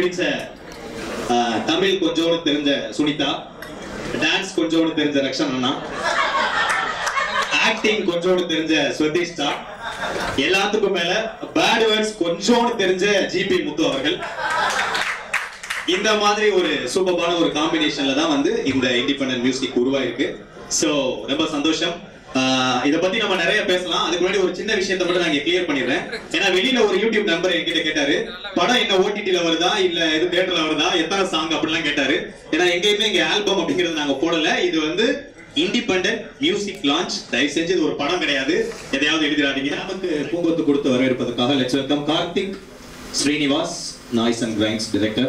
பிடிச்ச ஆஹ், தமிழ் கொஞ்சோடு தெரிஞ்ச சுனிதா டான்ஸ் கொஞ்சோடு தெரிஞ்ச ரக்ஷன் அண்ணா ஆக்டிங் கொஞ்சோடு தெரிஞ்ச ஸ்வதிஷ்டா எல்லாத்துக்கும் மேல பேட் வேர்ட்ஸ் கொஞ்சோடு தெரிஞ்ச ஜிபி முத்து அவர்கள் இந்த மாதிரி ஒரு சூப்பரான ஒரு காம்பினேஷன்ல தான் வந்து இந்த இண்டிபெண்டன்ட் மியூசிக் உருவாயிருக்கு சோ ரொம்ப சந்தோஷம் ஆஹ் இத பத்தி நம்ம நிறைய பேசலாம் அதுக்கு முன்னாடி ஒரு சின்ன விஷயத்தை மட்டும் நான் கிளியர் பண்ணிடுறேன் ஏன்னா வெளியில ஒரு யூடியூப் நம்பர் என்கிட்ட கேட்டாரு படம் என்ன ஓடிடில வருதா இல்ல இது தியேட்டர்ல வருதா எத்தனை சாங் அப்படிலாம் கேட்டாரு ஏன்னா எங்கேயுமே இங்க ஆல்பம் அப்படிங்கிறது நாங்க போடல இது வந்து இண்டிபெண்டன்ட் மியூசிக் லான்ச் தயவு செஞ்சு இது ஒரு படம் கிடையாது எதையாவது எழுதிடாதீங்க நமக்கு பூங்கொத்து கொடுத்து வரவேற்பதற்காக let's welcome Karthik Srinivas noise and grains director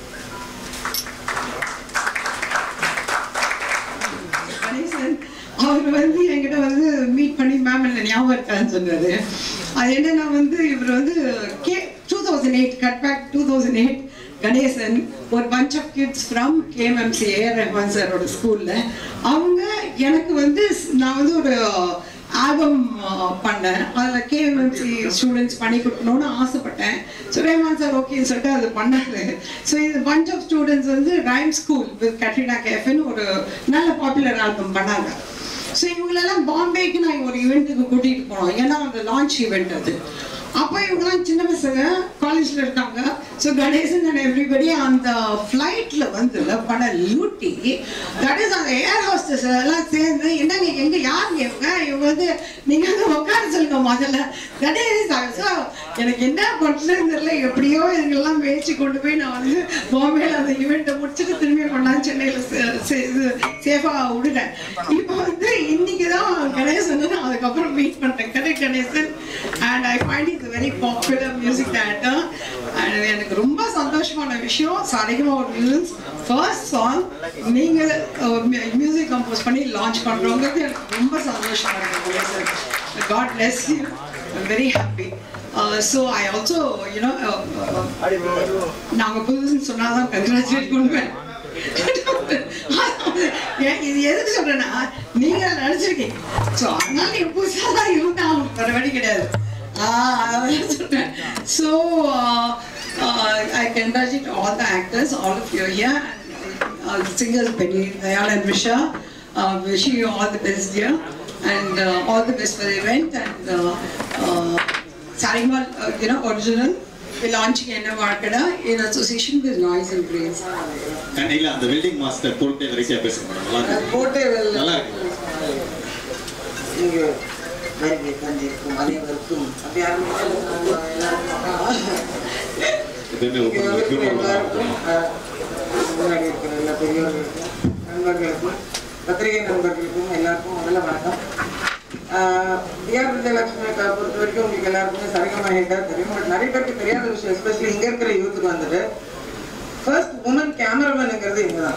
Ganesan அவர் வந்து என்கிட்ட வந்து மீட் பண்ணி மேம் என்ன ஞாபகம் இருக்கான்னு சொன்னாரு அது என்னன்னா வந்து இவர் வந்து K two thousand eight cut back two thousand eight Ganesan ஒரு punch of kids from KMMC A R Rahman சாரோட ஸ்கூலில் அவங்க எனக்கு வந்து ஸ்- நான் வந்து ஒரு ஆல்பம் பண்ணேன் அதில் கேஎம்எம்சி ஸ்டூடெண்ட்ஸ் பண்ணி கொடுக்கணும்னு ஆசைப்பட்டேன் ஸோ ரேமான் சார் ஓகேன்னு சொல்லிட்டு அது பண்ணாரு ஸோ இது பஞ்ச் ஆஃப் ஸ்டூடெண்ட்ஸ் வந்து ரைம் ஸ்கூல் வித் கட்ரினா கேஃப்னு ஒரு நல்ல பாப்புலர் ஆல்பம் பண்ணாங்க ஸோ இவங்களெல்லாம் பாம்பேக்கு நான் ஒரு ஈவெண்ட்டுக்கு கூட்டிகிட்டு போனோம் ஏன்னா அந்த லான்ச் ஈவெண்ட் அது அப்போ இவங்கெல்லாம் சின்ன பசங்க காலேஜில் இருக்காங்க ஸோ கணேசன் அண்ட் எவ்ரிபடி அந்த ஃப்ளைட்டில் வந்து பட லூட்டி தட் இஸ் அந்த ஏர் ஹோஸ்டஸ் எல்லாம் சேர்ந்து என்னங்க எங்க யாருங்க இவங்க இவங்க வந்து நீங்கள் வந்து உட்கார சொல்லுங்க முதல்ல கணேஷ் ஸோ எனக்கு என்ன பண்ணுறதுன்னு தெரியல எப்படியோ இதுங்கெல்லாம் பேச்சு கொண்டு போய் நான் வந்து பாம்பேல அந்த ஈவெண்ட்டை முடிச்சுட்டு திரும்பி கொண்டாந்து சென்னையில் இது சேஃபாக விடுறேன் இப்போ வந்து இன்னைக்கு தான் கணேசன் நான் அதுக்கப்புறம் மீட் பண்ணுறேன் correct Ganesan and I find is very popular music director and எனக்கு ரொம்ப சந்தோஷமான விஷயம் சரிகமா ஒரு மியூசிக் ஃபர்ஸ்ட் சாங் நீங்கள் மியூசிக் கம்போஸ் பண்ணி லான்ச் பண்ணுறவங்களுக்கு எனக்கு ரொம்ப சந்தோஷமா இருக்கு Ganesan god bless you I'm very happy uh, so I also you know uh, uh, நாங்க புதுசுன்னு சொன்னாதான் கங்க்ராச்சுலேட் பண்ணுவேன் ஏன் இது எதுக்கு சொல்றேன்னா நீங்க நடிச்சிருக்கீங்க ஸோ அதனால நீங்க புதுசாக தான் இருந்தா அவங்களுக்கு வேற வழி கிடையாது ஆஹ் அதான் சொல்றேன் so I congratulate all the actors all of you here uh, singers Penny, Dayal and Visha uh, wishing you all the best dear and uh, all the best for the event and uh, uh, Sarimal, uh, you know, original we're launching in Varkada in association with Noise and Grace. இல்ல அந்த welding master பொறுப்பே வரிசையா பேசுங்க நல்லா இருக்கு போட்டே வெல்ல நல்லா இருக்கு இங்கு வருகை தந்திருக்கும் அனைவருக்கும் அப்படி ஆரம்பிச்சு எப்பயுமே இங்கே ஒரு வந்திருக்கும் humor எல்லாருக்கும் தான். அஹ், முன்னாடி இருக்கிற எல்லா பெரியவர்களுக்கும் நண்பர்களுக்கும் பத்திரிகை நண்பர்களுக்கும் எல்லாருக்கும் முதல்ல வணக்கம் டிஆர் விஜயலட்சுமி அக்கா பொறுத்த வரைக்கும் உங்களுக்கு எல்லாருக்குமே சரிகமா ஹேட்டா தெரியும் பட் நிறைய பேருக்கு தெரியாத விஷயம் எஸ்பெஷலி இங்க இருக்கிற யூத்துக்கு வந்துட்டு ஃபர்ஸ்ட் உமன் கேமராமேனுங்கிறது இவங்க தான்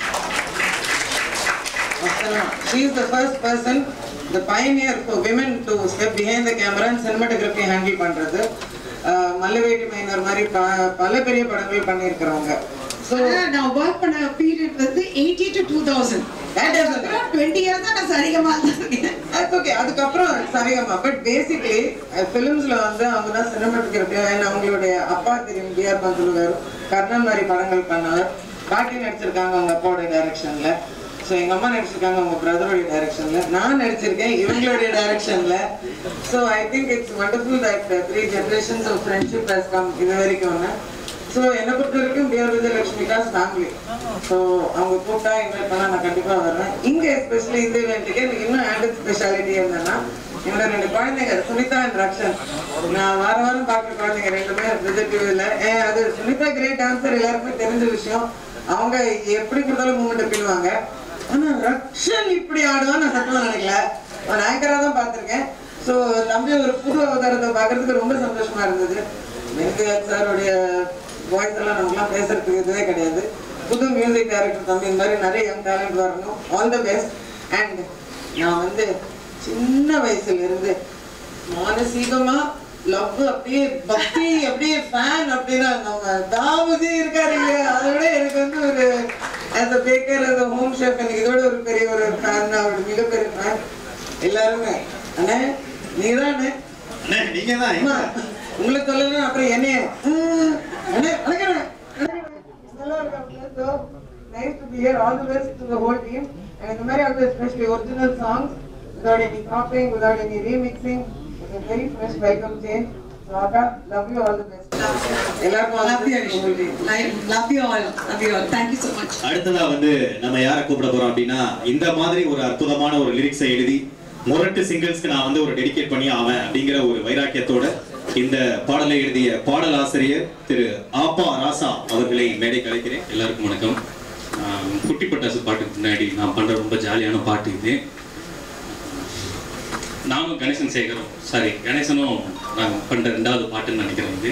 She is the first person, the pioneer for women to step behind the camera and cinematography handle பண்றது அஹ் மல்லவேட்டி மைனர் மாதிரி ப- பல பெரிய படங்கள் பண்ணியிருக்கிறவங்க ஸோ ஆனா, நான் ஒர்க் பண்ண பீரியட் வந்து eighty to two thousand That doesn't- twenty years தான் நான் சரிகமா இருக்கேன் that's okay அதுக்கப்புறம் சரிகமா பட் பேசிக்லி ஃபிலிம்ஸ்ல வந்து அவங்க தான் சினிமாட்டோகிராஃபி அண்ட் அவங்களுடைய அப்பா தெரியும் பிஆர் பந்துலு வேறு கர்ணன் மாதிரி படங்கள் பண்ணவர் பாட்டி நடிச்சிருக்காங்க அவங்க அப்பாவோட டைரக்ஷன்ல ஸோ எங்க அம்மா நடிச்சிருக்காங்க அவங்க பிரதருடைய டைரக்ஷன்ல நான் நடிச்சிருக்கேன் இவங்களுடைய டைரக்ஷன்ல so I think it's wonderful that three generations of friendship has come இது வரைக்கும் ஒன்று ஸோ என்னை பொறுத்த வரைக்கும் பிஆர் விஜயலட்சுமிகாஸ் ஃபேமிலி ஸோ அவங்க கூப்பிட்டா இன்வைட் பண்ணா நான் கண்டிப்பாக வருவேன் இங்கே எஸ்பெஷலி இந்த இவெண்ட்டுக்கு எனக்கு இன்னும் ஆண்டட் ஸ்பெஷாலிட்டி என்னன்னா என்னோட ரெண்டு குழந்தைங்க சுனிதா அண்ட் ரக்ஷன் நான் வார வாரம் பார்க்குற குழந்தைங்க ரெண்டுமே விஜய் டிவியில் அது சுனிதா கிரேட் டான்சர் எல்லாருக்குமே தெரிஞ்ச விஷயம் அவங்க எப்படி கொடுத்தாலும் மூமெண்ட் பின்னுவாங்க ஆனா ரக்ஷன் இப்படி ஆடுவான்னு நான் சத்தமா நினைக்கல நான் ஆங்கராக தான் பார்த்துருக்கேன் ஸோ தம்பி ஒரு புது அவதாரத்தை பார்க்கறதுக்கு ரொம்ப சந்தோஷமா இருந்தது வெங்கட் சாருடைய வாய்ஸ் எல்லாம் நமக்குலாம் பேசுறதுக்கு இதுவே கிடையாது புது மியூசிக் டைரக்டர் தம்பி இந்த மாதிரி நிறைய யங் டேலண்ட் வரணும் ஆல் த பெஸ்ட் அண்ட் நான் வந்து சின்ன வயசுல இருந்து மானசீகமா லவ் அப்படியே பக்தி அப்படியே ஃபேன் அப்படின்னா நம்ம தாவதி இருக்காரு இல்லையா அதை விட எனக்கு வந்து ஒரு as a baker as a home chef எனக்கு இதோட ஒரு பெரிய ஒரு ஃபேன் அவரோட மிகப்பெரிய ஃபேன் எல்லாருமே அண்ணே நீங்க தான் அண்ணே அண்ணே, நீங்க தான் அம்மா, உங்களை சொல்லணும் அப்புறம் என்னைய ம், அண்ணே வணக்கம் So nice to be here. All the best to the whole team. And இந்த மாதிரி வந்து especially original songs without any copying, without any remixing. It's a very fresh welcome change. So Akka, love you all the best. எல்லாருக்கும் all the Love you, best to the whole team. Like, love you all. Love you all. Thank you so much. அடுத்ததா வந்து நம்ம யாரை கூப்பிட போறோம் அப்படின்னா இந்த மாதிரி ஒரு அற்புதமான ஒரு லிரிக்ஸை எழுதி முரட்டு சிங்கிள்ஸ்க்கு நான் வந்து ஒரு டெடிகேட் பண்ணி ஆவேன் அப்படிங்கிற ஒரு வைராக்கியத்தோட இந்த பாடலை எழுதிய பாடல் ஆசிரியர் திரு ஆப்பா ராசா அவர்களை மேடை கலைக்கிறேன் எல்லாருக்கும் வணக்கம் ஆஹ் குட்டி பட்டாசு பாட்டுக்கு முன்னாடி நான் பண்ற ரொம்ப ஜாலியான பாட்டு இது நானும் கணேசன் சேகரும் சாரி கணேசனும் நாங்கள் பண்ற ரெண்டாவது பாட்டுன்னு நினைக்கிறேன் இது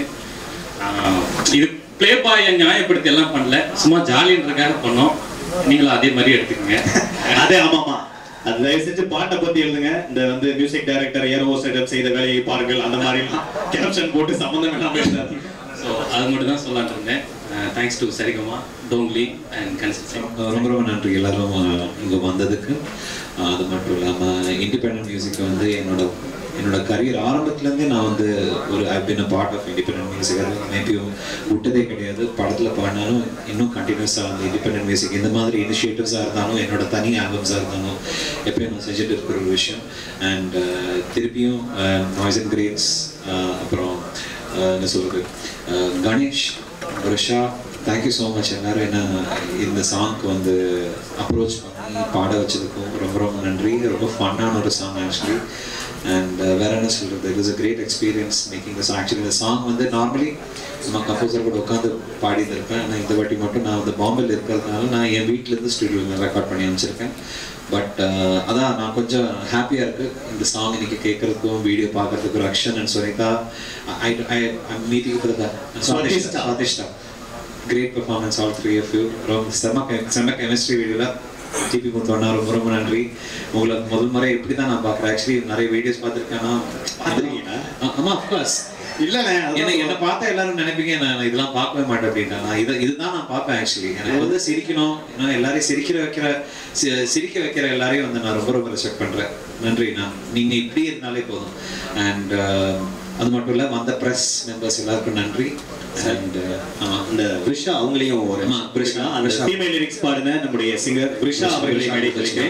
ஆஹ் இது ப்ளே பாயை நியாயப்படுத்தி எல்லாம் பண்ணல சும்மா ஜாலின்றதுக்காக பண்ணோம் நீங்களும் அதே மாதிரி எடுத்துக்கோங்க அதே ஆமாமா அது தயவு செஞ்சு பாட்டை பத்தி எழுதுங்க இந்த வந்து மியூசிக் டைரக்டர் ஏரோ செட்டப் செய்த வேலையை பாருங்கள் அந்த மாதிரி கேப்ஷன் போட்டு சம்பந்தம் இல்லாம எழுதாதீங்க. ஸோ அது மட்டும் தான் சொல்லலாம்னு இருந்தேன் thanks to Saregama Dongli and Ganesan Sekhar ரொம்ப ரொம்ப நன்றி எல்லாரும் அஹ், இங்க வந்ததுக்கு அஹ், அது மட்டும் இல்லாம இண்டிபெண்டன்ட் மியூசிக் வந்து என்னோட என்னோட கரியர் ஆரம்பத்துலேருந்தே நான் வந்து ஒரு I been a part of independent music அது மேபியும் விட்டதே கிடையாது படத்தில் பாடினாலும் இன்னும் கண்டினியூஸாக வந்து இண்டிபெண்டன்ட் மியூசிக் இந்த மாதிரி இனிஷியேட்டிவ்ஸாக இருந்தாலும் என்னோட தனி ஆல்பம்ஸாக இருந்தாலும் எப்பயும் நான் செஞ்சுட்டு இருக்கிற ஒரு விஷயம் அண்ட் திருப்பியும் நாய்ஸ் அண்ட் கிரேட்ஸ் அப்புறம் அஹ், என்ன சொல்கிறது Ganesh Risha thank you so much எல்லாரும் என்ன இந்த சாங்க்கு வந்து அப்ரோச் பண்ணி பாட வச்சதுக்கும் ரொம்ப ரொம்ப நன்றி ரொம்ப ஃபன்னான ஒரு சாங் ஆக்சுவலி அண்ட் வேற என்ன சொல்கிறது it is a great experience making this actually இந்த சாங் வந்து நார்மலி நம்ம கம்போசர் கூட உட்காந்து பாடி இருப்பேன் ஆனால் இந்த வாட்டி மட்டும் நான் வந்து பாம்பேல இருக்கிறதுனால நான் என் வீட்டிலேருந்து ஸ்டுடியோவில் ரெக்கார்ட் பண்ணி அமைச்சிருக்கேன் பட் அதான் நான் கொஞ்சம் ஹாப்பியாக இருக்குது இந்த சாங் இன்னைக்கு கேட்கறதுக்கும் வீடியோ பார்க்கறதுக்கும் Rakshan and Sunitha I I meeting Swatishtha. Swathishta great performance all three of you ரொம்ப செம்ம கெ- செம்ம கெமிஸ்ட்ரி வீடியோவில் டிபி முத்தோண்ணா ரொம்ப ரொம்ப நன்றி உங்களை முதல் முறை இப்படி தான் நான் பார்க்குறேன் ஆக்சுவலி நிறைய வீடியோஸ் பார்த்துருக்கேன் பார்த்திருக்கீங்களா? ஆமாம் அஃப்கோர்ஸ் இல்லண்ணே என்ன என்ன பார்த்தா எல்லாரும் நினைப்பீங்க நான் இதெல்லாம் பார்க்கவே மாட்டேன் அப்படின்னா நான் இதை இதுதான் நான் பார்ப்பேன் ஆக்சுவலி எனக்கு வந்து சிரிக்கணும் ஏன்னா எல்லாரையும் சிரிக்கிற வைக்கிற சி- சிரிக்க வைக்கிற எல்லாரையும் வந்து நான் ரொம்ப ரொம்ப ரெஸ்பெக்ட் பண்றேன் நன்றி நான் நீங்க இப்படி இருந்தாலே போதும் அண்ட் அது மட்டும் இல்ல வந்த ப்ரெஸ் மெம்பர்ஸ் எல்லாருக்கும் நன்றி அண்ட் ஆமா அந்த விஷா அவங்களையும் ஒரு ஆமா, விஷா அந்த விஷா. ஃபீமேல் லிரிக்ஸ் பாடின நம்முடைய சிங்கர் விஷா அவர்களை மேடை கலைக்கிறேன்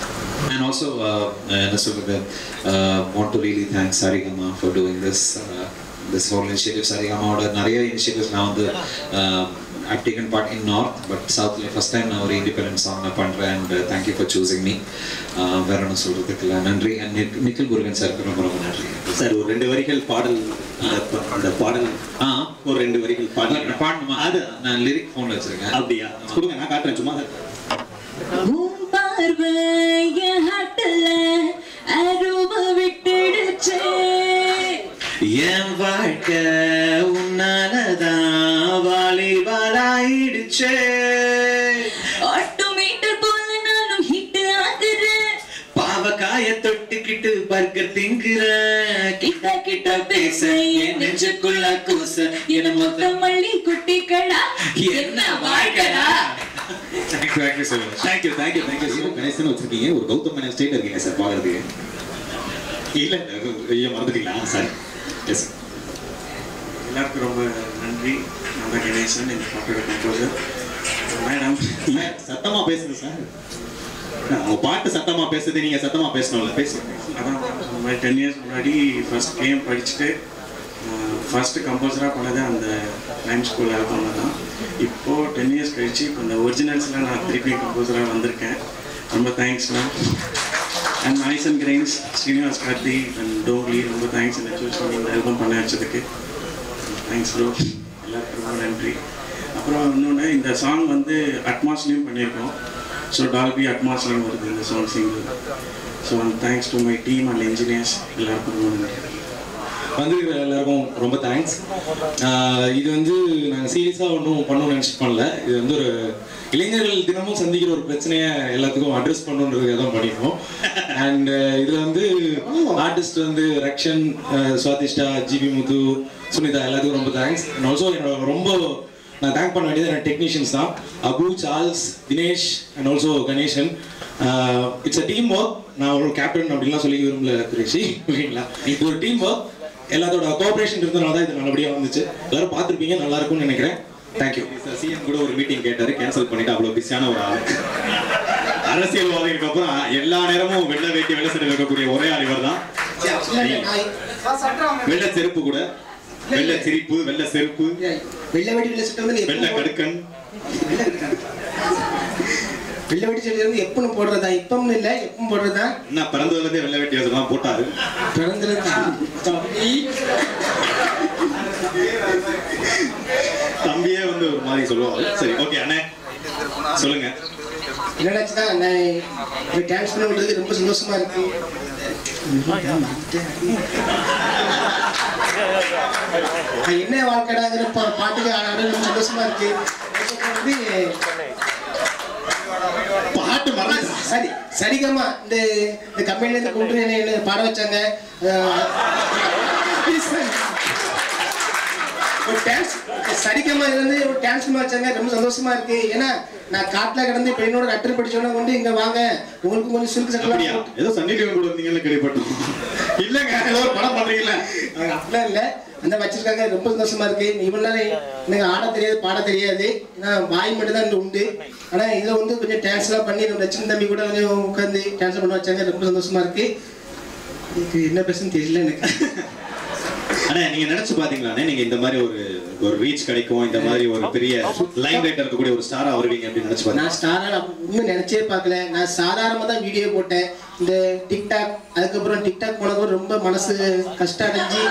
And also, uh, என்ன சொல்றது, uh, want to really thank Sarigama for doing this, uh, this whole initiative. Sarigamaவோட நிறைய initiatives நான் வந்து uh, I've taken part in North, but Southல first time நான் ஒரு independent song நான் பண்றேன் and uh, thank you for choosing me. Uh, வேற என்ன சொல்றதுக்கு இல்லை நன்றி and நிக்- நிக்கில் முருகன் சாருக்கு ரொம்ப ரொம்ப நன்றி சார் ஒரு ரெண்டு வரிகள் பாடல் அந்த ப- அந்த பாடல் ஆ ஒரு ரெண்டு வரிகள் பாடல் பாடணுமா அது நான் லிரிக் ஃபோனில் வச்சிருக்கேன் அப்படியா கொடுங்க நான் காட்டுறேன் சும்மா உன் பார்வைய ஹட்டல அருவ விட்டுடுச்சே என் வாழ்க்கை உன்னாலதான் வாலிபாலாயிடுச்சே ஆட்டோமீட்டர் போல நானும் ஹிட் ஆகுறேன் பாவக்காய தொட்டுக்கிட்டு பர்கர் திங்குற கிட்ட கிட்ட பேச என் நெஞ்சுக்குள்ள கூச என மொத்த மல்லி குட்டிகளா என்ன வாழ்க்கடா thank you thank you so much thank you thank you thank you sir Ganesan வச்சிருக்கீங்க ஒரு கௌதம் மேனன் ஸ்டேட் இருக்கீங்க சார் பாக்குறதுக்கு இல்ல ஐயோ மறந்துட்டீங்களா சாரி எஸ் எல்லாருக்கும் ரொம்ப நன்றி நம்ம கணேசன் இந்த பாட்டோட கம்போசர் மேடம் சத்தமா பேசுங்க சார் அவங்க பாட்டு சத்தமா பேசுது நீங்க சத்தமா பேசணும்ல பேசுங்க அதான் இந்த மாதிரி டென் இயர்ஸ் முன்னாடி ஃபர்ஸ்ட் கேம் படிச்சுட்டு ஃபர்ஸ்ட் கம்போசராக பண்ணது அந்த ரைம் ஸ்கூல் ஆல்பம் தான் இப்போது டென் இயர்ஸ் கழிச்சு இப்போ இந்த ஒரிஜினல்ஸ்லாம் நான் திருப்பி கம்போசராக வந்திருக்கேன் ரொம்ப thanks ma'am and noise and grains Srinivas Karthi and Dongli ரொம்ப தேங்க்ஸ் இந்த சூஸ் பண்ணி இந்த ஆல்பம் பண்ண வச்சதுக்கு தேங்க்ஸ் ப்ரோ எல்லாருக்கும் ரொம்ப நன்றி அப்புறம் இன்னொன்று இந்த சாங் வந்து அட்மாஸ்லேயும் பண்ணியிருக்கோம் ஸோ டால்பி அட்மாஸ்லேயும் வருது இந்த song single so thanks to my team and engineers எல்லாருக்கும் ரொம்ப நன்றி வந்திருக்கிற எல்லாருக்கும் ரொம்ப தேங்க்ஸ் இது வந்து நாங்கள் சீரியஸாக ஒன்றும் பண்ணணும்னு நினச்சி பண்ணல இது வந்து ஒரு இளைஞர்கள் தினமும் சந்திக்கிற ஒரு பிரச்சனையை எல்லாத்துக்கும் அட்ரஸ் பண்ணணுன்றதுக்காக தான் பண்ணியிருக்கோம் அண்ட் இதில் வந்து ஆர்டிஸ்ட் வந்து ரக்ஷன் அஹ், சுவாதிஷ்டா ஜிபி முத்து சுனிதா எல்லாத்துக்கும் ரொம்ப தேங்க்ஸ் அண்ட் ஆல்சோ என்னோட ரொம்ப நான் தேங்க் பண்ண வேண்டியது என்னோட டெக்னீஷியன்ஸ் தான் Abu Charles Dinesh and also Ganesan it's a team work நான் ஒரு கேப்டன் அப்படின்லாம் சொல்லி விரும்பல குரேஷி ஓகேங்களா இது ஒரு டீம் ஒர்க் எல்லாத்தோட கோஆப்ரேஷன் இருந்தனால தான் இது நல்லபடியாக வந்துச்சு எல்லாரும் பார்த்துருப்பீங்க நல்லா இருக்கும்னு நினைக்கிறேன் தேங்க்யூ சிஎம் கூட ஒரு மீட்டிங் கேட்டாரு கேன்சல் பண்ணிட்டு அவ்வளவு பிஸியான ஒரு ஆள் அரசியல்வாதிகளுக்கு அப்புறம் எல்லா நேரமும் வெள்ளை வேட்டி வெள்ளை சட்டை இருக்கக்கூடிய ஒரே ஆள் இவர் தான் வெள்ளை செருப்பு கூட வெள்ளை சிரிப்பு வெள்ளை செருப்பு வெள்ளை வெடி வெள்ளை சட்டை வந்து வெள்ளை எப்பவும் கடுக்கன் வெள்ளை வெடி சட்டை வந்து எப்பவும் போடுறதா இப்பவும் இல்ல எப்பவும் போடுறதா என்ன பிறந்ததுல இருந்தே வெள்ளை வேட்டி அதெல்லாம் போட்டாரு தம்பியே வந்து ஒரு மாதிரி சொல்லுவாங்க சரி ஓகே அண்ணே சொல்லுங்க என்னடாச்சுன்னா நான் டான்ஸ் பண்ண விடுறது ரொம்ப சந்தோஷமா இருக்கு அது என்ன வாழ்க்கைடாங்கிற பா- பாட்டுக்கு ஆடாட ரொம்ப சந்தோஷமா இருக்கு அதுக்கப்புறம் வந்து பாட்டு மறந்து சரி சரிகம்மா இந்த இந்த கம்பெனில இருந்து கூப்பிட்டு என்னை என்னை பாட வச்சாங்க அஹ், ஒரு டான்ஸ் சரிகம்மா இருந்து ஒரு டான்ஸ் பண்ண வச்சாங்க ரொம்ப சந்தோஷமா இருக்கு ஏன்னா நான் காட்டுல கிடந்து இப்போ என்னோட அட்டர் படிச்சோன்னா கொண்டு இங்க வாங்க உங்களுக்கு கொஞ்சம் சில்க் அப்படியா சட்டெல்லாம் ஏதோ சன்னி லியோன் கூட இருந்தீங்கன்னு கேள்விப்பட்டோம் இல்லங்க ஏதோ ஒரு படம் பண்றீங்களா அவங்க அப்படிலாம் இல்லை அந்த வச்சிருக்காங்க ரொம்ப சந்தோஷமா இருக்கு இவ்வளவு நேரம் எனக்கு ஆட தெரியாது பாட தெரியாது ஏன்னா வாய் மட்டும் தான் உண்டு ஆனா இதுல வந்து கொஞ்சம் டான்ஸ் எல்லாம் பண்ணி நம்ம லட்சுமி தம்பி கூட கொஞ்சம் உட்காந்து டான்ஸ் பண்ண வச்சாங்க ரொம்ப சந்தோஷமா இருக்கு இதுக்கு என்ன பேசுன்னு தெரியல எனக்கு அண்ணா நீங்க நினைச்சு பாத்தீங்களாண்ணே நீங்க இந்த மாதிரி ஒரு ஒரு ரீச் கிடைக்கும் இந்த மாதிரி ஒரு பெரிய லைன் லைட் இருக்கக்கூடிய ஒரு ஸ்டாரா வருவீங்க அப்படின்னு நினைச்சு பாத்தீங்க நான் ஸ்டாரா இன்னும் நினைச்சே பார்க்கல நான் சாதாரணமா தான் வீடியோ போட்டேன் இந்த டிக்டாக் அதுக்கப்புறம் டிக்டாக் போனதுக்கு ரொம்ப மனசு கஷ்டம் அடைஞ்சு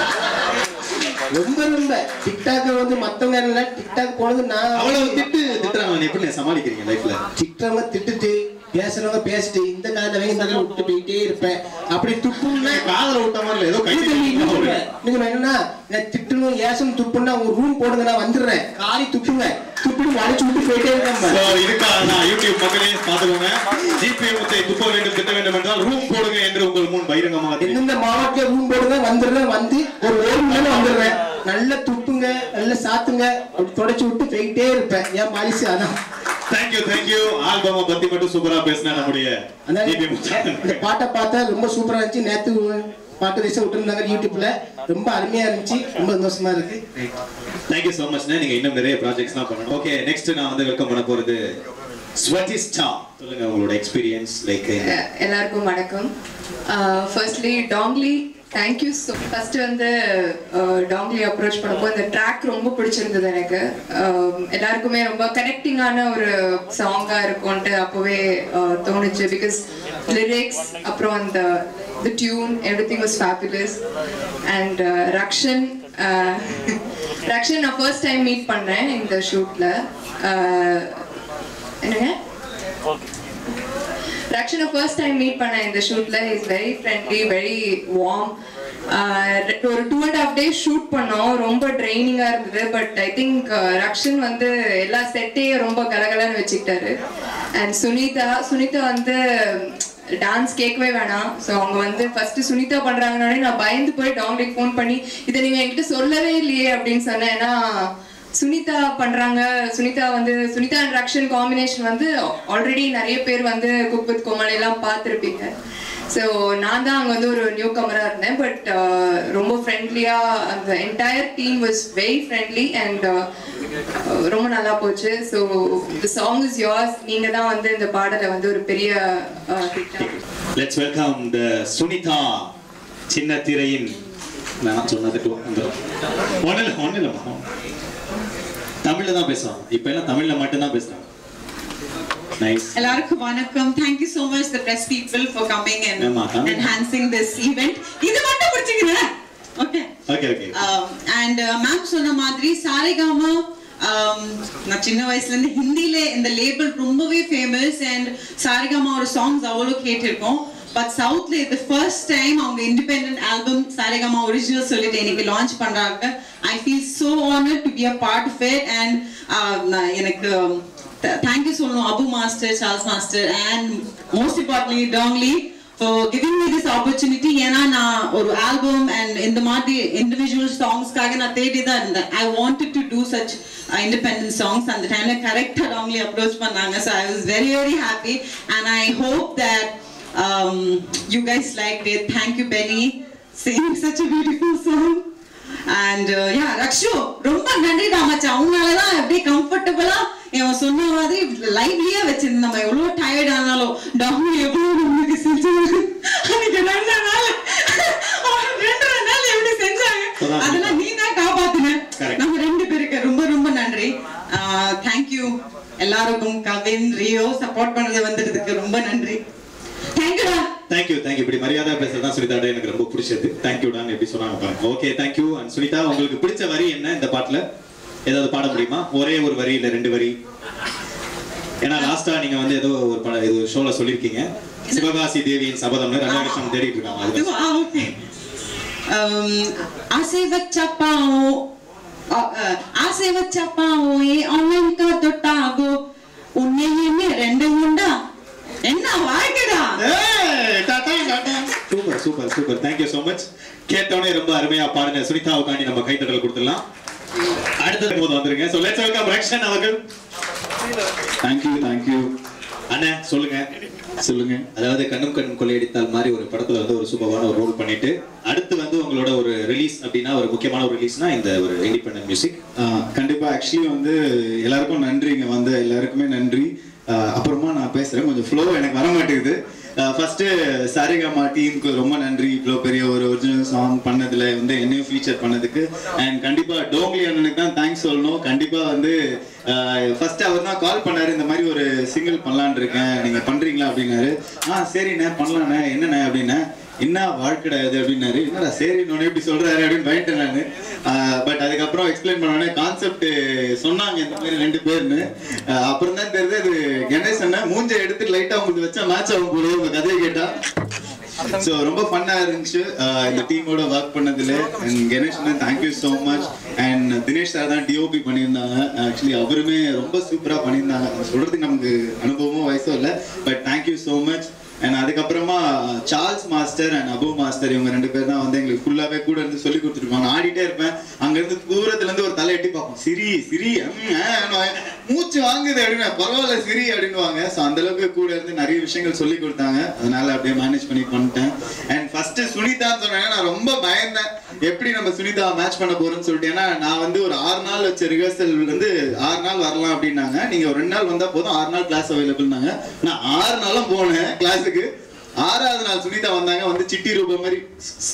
ரொம்ப ரொம்ப டிக்டாக் வந்து மத்தவங்க இல்ல டிக்டாக் போனது நான் அவ்வளவு திட்டு திட்டுறாங்க எப்படி சமாளிக்கிறீங்க லைஃப்ல திட்டுறவங்க திட்டுட்டு பேசுறவங்க பேசிட்டு இந்த காலத்துல இந்த காலத்துல விட்டு போயிட்டே இருப்பேன் அப்படி துப்புன்னா காதல விட்ட மாதிரி ஏதோ கை நீங்க என்னன்னா நான் திட்டணும் ஏசணும் துப்புன்னா உங்க ரூம் போடுங்க நான் வந்துடுறேன் காலி துப்புங்க துப்புன்னு வளைச்சு விட்டு போயிட்டே இருக்கேன் So, இதுக்காக நான் யூடியூப் மக்களே பார்த்துக்கோங்க ஜிபே முத்தை துப்ப வேண்டும் திட்ட வேண்டும் என்றால் ரூம் போடுங்க என்று உங்கள் முன் பகிரங்கமாக தெரிவிக்கிறேன். எந்தெந்த மாவட்டத்துல ரூம் போடுங்க வந்துடுறேன் வந்து ஒரு ஒரு மணி நேரம் வந்துடுறேன் நல்லா துப்புங்க நல்லா சாத்துங்க அப்படி தொடச்சு விட்டு போயிட்டே இருப்பேன் ஏன் பாலிசி அதான் Thank you, thank you. ஆல்பமை பத்தி மட்டும் சூப்பரா பேசினா நம்முடைய அதான் ஜிபி முத்து. இந்த பாட்டை பார்த்தா ரொம்ப சூப்பரா இருந்துச்சு நேத்து பாட்டு வயசா விட்டுருந்தாங்க யூடியூப்ல ரொம்ப அருமையா இருந்துச்சு ரொம்ப சந்தோஷமா இருக்கு Thank you so much ண்ணே. நீங்க இன்னும் நிறைய ப்ராஜெக்ட்ஸ்லாம் பண்ணணும் ஓகே நெக்ஸ்ட் நான் வந்து வெல்கம் பண்ண போறது ஸ்வதி ஸ்டார் சொல்லுங்க உங்களோட எக்ஸ்பீரியன்ஸ் லைக் எல்லாருக்கும் வணக்கம் firstly Dongli thank you so first வந்து டாங்லி அப்ரோச் பண்ணப்போ இந்த ட்ராக் ரொம்ப பிடிச்சிருந்தது எனக்கு Uh, எல்லாருக்குமே ரொம்ப கனெக்டிங்கான ஒரு சாங்காக இருக்கும்ன்ட்டு அப்போவே uh, தோணுச்சு பிகாஸ் லிரிக்ஸ் அப்புறம் அந்த the tune everything was fabulous and Rakshan uh, Rakshan நான் ஃபர்ஸ்ட் டைம் மீட் பண்ணேன் இந்த ஷூட்டில் என்னங்க ரக்ஷனை ஃபர்ஸ்ட் டைம் மீட் பண்ணேன் இந்த ஷூட்ல is very friendly very warm ஒரு two and half days shoot பண்ணோம் ரொம்ப ட்ரைனிங்காக இருந்தது பட் ஐ திங்க் ரக்ஷன் வந்து எல்லா செட்டையும் ரொம்ப கலகலன்னு வச்சுக்கிட்டாரு அண்ட் சுனிதா சுனிதா வந்து டான்ஸ் கேட்கவே வேணாம் ஸோ அவங்க வந்து ஃபர்ஸ்ட் சுனிதா பண்றாங்கன்னே நான் பயந்து போய் டாங்லிக்கு ஃபோன் பண்ணி இதை நீங்க என்கிட்ட சொல்லவே இல்லையே அப்படின்னு சொன்னேன் ஏன்னா சுனிதா பண்றாங்க சுனிதா வந்து சுனிதா அண்ட் ரக்ஷன் காம்பினேஷன் வந்து ஆல்ரெடி நிறைய பேர் வந்து குக் வித் கோமாளி எல்லாம் பார்த்துருப்பீங்க ஸோ நான் தான் அங்கே வந்து ஒரு நியூ கமராக இருந்தேன் பட் ரொம்ப ஃப்ரெண்ட்லியாக அந்த entire team was very friendly and ரொம்ப நல்லா போச்சு so the song is yours நீங்கள் தான் வந்து இந்த பாடலை வந்து ஒரு பெரிய ஹிட்டாக லெட்ஸ் வெல்கம் த சுனிதா சின்ன திரையின் நான் சொன்னது ஒன்றும் இல்லை ஒன்றும் இல்லைம்மா தமிழ்ல தான் பேசுவோம் இப்போ எல்லாம் தமிழ்ல மட்டும்தான் பேசுறாங்க நைஸ் எல்லாருக்கும் வணக்கம் thank you so much the press people for coming and ஆமா, தமிழ். enhancing this event இது மட்டும் பிடிச்சிக்கிறேன் okay okay okay and ma'am சொன்ன மாதிரி சாரேகாமா நான் சின்ன வயசுல இருந்து ஹிந்தில இந்த லேபிள் ரொம்பவே ஃபேமஸ் அண்ட் சாரேகாமாவோட சாங்ஸ் அவ்வளோ கேட்டிருக்கோம் பட் சவுத்ல இது ஃபர்ஸ்ட் டைம் அவங்க இண்டிபெண்டன்ட் ஆல்பம் சாரேகாமா ஒரிஜினல் சொல்லிட்டு இன்னைக்கு லான்ச் பண்றாங்க I feel so honour to be a part of it and எனக்கு தேங்க்யூ சொல்லணும் Abu master Charles master and most importantly Dongli for giving me this opportunity ஏன்னா நான் ஒரு ஆல்பம் அண்ட் இந்த மாதிரி இண்டிவிஜுவல் சாங்ஸ்க்காக நான் தேடி தான் இருந்தேன் I wanted to do such independent songs அந்த டைம்ல கரெக்டாக டாங்லி அப்ரோச் பண்ணாங்க so I was very very happy and I hope that you guys like it thank you Benny singing such a beautiful song and yeah Rakshu ரொம்ப நன்றிடா மச்சான் அவங்களால தான் அப்படியே கம்ஃபர்டபுளா இவன் சொன்ன மாதிரி லைவ்லியே வச்சிருந்தேன் நம்ம எவ்வளவு டயர்ட் ஆனாலும் டாமி எவ்வளவு நம்மளுக்கு செஞ்சாங்க அன்னைக்கு ரெண்டு நாள் அவன் ரெண்டரை நாள் எப்படி செஞ்சாங்க அதெல்லாம் நீ தான் காப்பாத்துன நம்ம ரெண்டு பேருக்கு ரொம்ப ரொம்ப நன்றி தேங்க்யூ எல்லாருக்கும் கவின் ரியோ சப்போர்ட் பண்ணது வந்ததுக்கு ரொம்ப நன்றி தேங்க்யூடா தேங்க்யூ தேங்க்யூ இப்படி மரியாதை பேசுறதா சுனிதாட எனக்கு ரொம்ப பிடிச்சது தேங்க்யூடான்னு எப்படி சொன்னாங்க பாருங்க ஓகே தேங்க்யூ அண்ட் சுனிதா உங்களுக்கு பிடிச்ச வரி என்ன இந்த பாட்டுல ஏதாவது பாட முடியுமா ஒரே ஒரு வரி இல்ல ரெண்டு வரி ஏன்னா லாஸ்டா நீங்க வந்து ஏதோ ஒரு பட இது ஷோல சொல்லிருக்கீங்க சிவகாசி தேவியின் சபதம்னு ரங்ககிருஷ்ணன் தேடிட்டு இருக்காங்க அதுக்கு ஆ, okay. Um, ஆசை வச்ச பாவம் அ, அ, ஆசை வச்ச பாவம் ஏ அவனுக்கு தொட்டாகோ உன்னை என்ன ரெண்டு உண்டா என்ன வாழ்க்கைடா super super super thank you so much கேட்டோனே ரொம்ப அருமையா பாருங்க சுனிதாவுக்காண்டி நம்ம கைத்தட்டல் கொடுத்துடலாம் அடுத்தது போது வந்துருங்க சோ லெட்ஸ் வெல்கம் ரக்ஷன் அவர்கள் தேங்க்யூ தேங்க்யூ அண்ணே சொல்லுங்க சொல்லுங்க அதாவது கண்ணும் கண்ணும் கொள்ளையடித்தால் மாதிரி ஒரு படத்துல வந்து ஒரு சூப்பரான ஒரு ரோல் பண்ணிட்டு அடுத்து வந்து உங்களோட ஒரு ரிலீஸ் அப்படின்னா ஒரு முக்கியமான ஒரு ரிலீஸ்னா இந்த ஒரு இண்டிபெண்டன்ட் மியூசிக் ஆஹ் கண்டிப்பா ஆக்சுவலி வந்து எல்லாருக்கும் நன்றி இங்க வந்த எல்லாருக்குமே நன்றி ஆஹ் அப்புறமா நான் பேசுறேன் கொஞ்சம் ஃப்ளோ எனக்கு வர மாட்டேங்குது ஃபர்ஸ்ட் சாரிகாமா டீமுக்கு ரொம்ப நன்றி இவ்வளோ பெரிய ஒரு ஒரிஜினல் சாங் பண்ணதுல வந்து என்னையும் ஃபீச்சர் பண்ணதுக்கு அண்ட் கண்டிப்பா டோங்லி அண்ணனுக்கு தான் தேங்க்ஸ் சொல்லணும் கண்டிப்பா வந்து ஃபர்ஸ்ட் அவர் தான் கால் பண்ணாரு இந்த மாதிரி ஒரு சிங்கிள் பண்ணலான்னு இருக்கேன் நீங்க பண்றீங்களா அப்படின்னாரு ஆ சரிண்ணே பண்ணலாண்ணே என்னண்ணே அப்படின்னா என்ன வாழ்க்கடா இது அப்படின்னாரு என்னடா சரி இன்னொன்னு எப்படி சொல்றாரு அப்படின்னு பயந்துட்டேன் நான் பட் அதுக்கப்புறம் எக்ஸ்பிளைன் பண்ணோடனே கான்செப்ட் சொன்னாங்க இந்த மாதிரி ரெண்டு பேர்னு ஆஹ் அப்புறம் தான் தெரியுது அது கணேசன் மூஞ்ச எடுத்து லைட்டா உங்களுக்கு வச்சா மேட்ச் ஆகும் போல உங்க கதையை கேட்டா ஸோ ரொம்ப ஃபன்னா இருந்துச்சு ஆஹ் இந்த டீமோட ஒர்க் பண்ணதுல and Ganesh thank you so much and Dinesh sir தான் டிஓபி பண்ணியிருந்தாங்க ஆக்சுவலி அவருமே ரொம்ப சூப்பரா பண்ணியிருந்தாங்க அது சொல்றதுக்கு நமக்கு அனுபவமும் வயசும் இல்லை but thank you so much and அதுக்கப்புறமா Charles master and Abu master இவங்க ரெண்டு பேர் தான் வந்து எங்களுக்கு ஃபுல்லாவே கூட இருந்து சொல்லி கொடுத்துருப்பாங்க ஆடிட்டே இருப்பேன் அங்க இருந்து தூரத்துல இருந்து ஒரு தலை எட்டி பார்ப்போம் சிரி சிரி ம், ஆ, ஆ, மூச்சு வாங்குது அப்படின்னு பரவாயில்ல சிரி அப்படின்னுவாங்க ஸோ அந்த அளவுக்கு கூட இருந்து நிறைய விஷயங்கள் சொல்லி கொடுத்தாங்க அதனால அப்படியே மேனேஜ் பண்ணி பண்ணிட்டேன் அண்ட் ஃபர்ஸ்ட் சுனிதான்னு சொன்னாங்க நான் ரொம்ப பயந்தேன் எப்படி நம்ம சுனிதா மேட்ச் பண்ண போறோம்னு சொல்லிட்டு ஏன்னா நான் வந்து ஒரு ஆறு நாள் வச்ச ரிஹர்சல் வந்து ஆறு நாள் வரலாம் அப்படின்னாங்க நீங்க ஒரு ரெண்டு நாள் வந்தா போதும் ஆறு நாள் கிளாஸ் அவைலபிள்னாங்க நான் ஆறு நாளும் போனேன் கிளாஸுக்கு ஆறாவது நாள் சுனிதா வந்தாங்க வந்து சிட்டி ரூபம் மாதிரி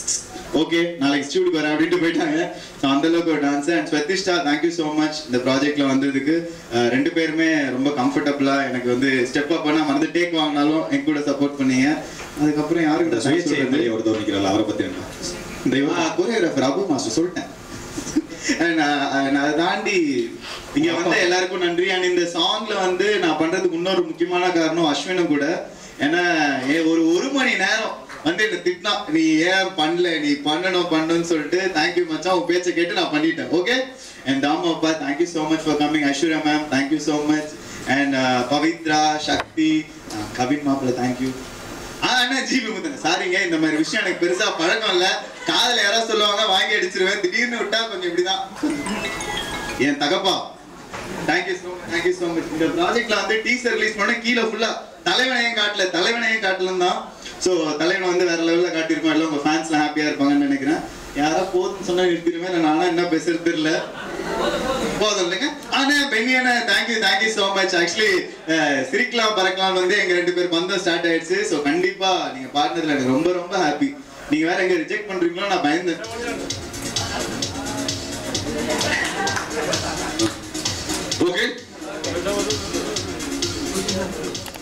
ஓகே நாளைக்கு ஸ்டூடியோக்கு வரேன் அப்படின்ட்டு போயிட்டாங்க ஸோ அந்த அளவுக்கு ஒரு dance and Swathishta thank you so much இந்த ப்ராஜெக்ட்ல வந்ததுக்கு அஹ் ரெண்டு பேருமே ரொம்ப கம்ஃபர்டபுளா எனக்கு வந்து ஸ்டெப் அப் பண்ணா மறந்து டேக் வாங்கினாலும் என் கூட சப்போர்ட் பண்ணீங்க அதுக்கப்புறம் இந்த யாருக்கு சுயேட்சை எம்எல்ஏ ஒருத்தர் நிக்கிறாள் அவரை பத்தி என்ன தெய்வம் கொரியோகிராஃபர் அபு மாஸ்டர் சொல்லிட்டேன் And, uh, நான் அதை தாண்டி இங்க வந்த எல்லாருக்கும் நன்றி அண்ட் இந்த சாங்ல வந்து நான் பண்றதுக்கு இன்னொரு முக்கியமான காரணம் அஸ்வினும் கூட ஏன்னா ஏ- ஒரு ஒரு மணி நேரம் வந்து என்ன திட்டினா நீ ஏன் பண்ணல நீ பண்ணணும் பண்ணணும்னு சொல்லிட்டு தேங்க்யூ மச்சான் உன் பேச்சை கேட்டு நான் பண்ணிட்டேன் ஓகே அண்ட் தாமா அப்பா thank you so much for coming Aishwarya ma'am thank you so much and Pavithra Sakthi uh, Kavin மாப்பிள்ள தேங்க்யூ ஆ அண்ணா ஜிபி முத்தங்க சாரிங்க இந்த மாதிரி விஷயம் எனக்கு பெருசா பழக்கம் இல்ல காதல யாராவது சொல்லுவாங்க வாங்கி அடிச்சிருவேன் திடீர்னு விட்டா கொஞ்சம் இப்படிதான் என் தகப்பா thank you so much thank you so much இந்த ப்ராஜெக்ட்ல வந்து டீசர் ரிலீஸ் பண்ண கீழே ஃபுல்லா தலைவனையும் காட்டல தலைவனையும் காட்டலன்னு தான் ஸோ தலைவனை வந்து வேற லெவலில் காட்டியிருக்கோம் எல்லாம் உங்க ஃபேன்ஸ்லாம் ஹாப்பியா இருப்பாங்கன்னு நினைக்கிறேன் யாரோ போதுன்னு சொன்னா நிறுத்திடுவேன் நானா என்ன பேசுறது தெரியல போதும் இல்லைங்க ஆனா பெண்ணியான thank you thank you so much actually சிரிக்கலாம் பறக்கலாம் வந்து எங்க ரெண்டு பேர் பந்தம் ஸ்டார்ட் ஆயிடுச்சு ஸோ கண்டிப்பா நீங்க பாடினதுல எனக்கு ரொம்ப ரொம்ப ஹாப்பி நீங்க வேற எங்க ரிஜெக்ட் பண்றீங்களோ நான் பயந்தேன் ஓகே